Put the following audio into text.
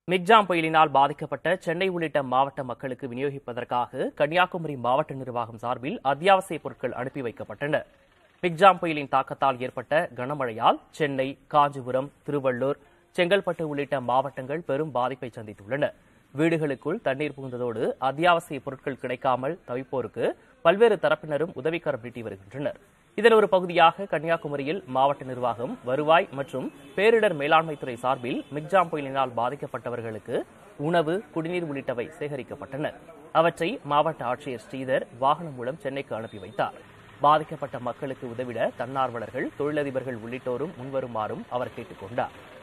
Michaung புயலினால் பாதிக்கப்பட்ட சென்னை உள்ளிட்ட மாவட்ட மக்களுக்கு விநியோகிப்பதற்காக கன்னியாகுமரி மாவட்ட நிர்வாகம் சார்பில் அத்தியாவசிய பொருட்கள் அனுப்பி வைக்கப்பட்டன மிக்ஜாம் புயலின் தாக்கத்தால் ஏற்பட்ட கனமழையால் சென்னை காஞ்சிபுரம் திருவள்ளூர் செங்கல்பட்டு உள்ளிட்ட மாவட்டங்கள் பெரும் பாதிப்பை சந்தித்துள்ளன வீடுகளுக்குள் தண்ணீர் புகுந்ததோடு அத்தியாவசிய பொருட்கள் கிடைக்காமல் தவிப்போருக்கு பல்வேறு தரப்பினரும் உதவிக்கரம் நீட்டி வருகின்றனர் இதன் ஒரு பகுதியாக கன்னியாகுமரியில் மாவட்ட நிர்வாகம் வருவாய் மற்றும் பேரிடர் மேலாண்மைத்துறை சார்பில் மிக்ஜாம் புயலினால் பாதிக்கப்பட்டவர்களுக்கு உணவு குடிநீர் உள்ளிட்டவை சேகரிக்கப்பட்டன அவற்றை மாவட்ட ஆட்சியர் ஸ்ரீதர் வாகனம் மூலம் சென்னைக்கு அனுப்பி வைத்தார் பாதிக்கப்பட்ட மக்களுக்கு உதவிட தன்னார்வலர்கள் தொழிலதிபர்கள் உள்ளிட்டோரும் முன்வருமாறும் அவர் கேட்டுக் கொண்டார்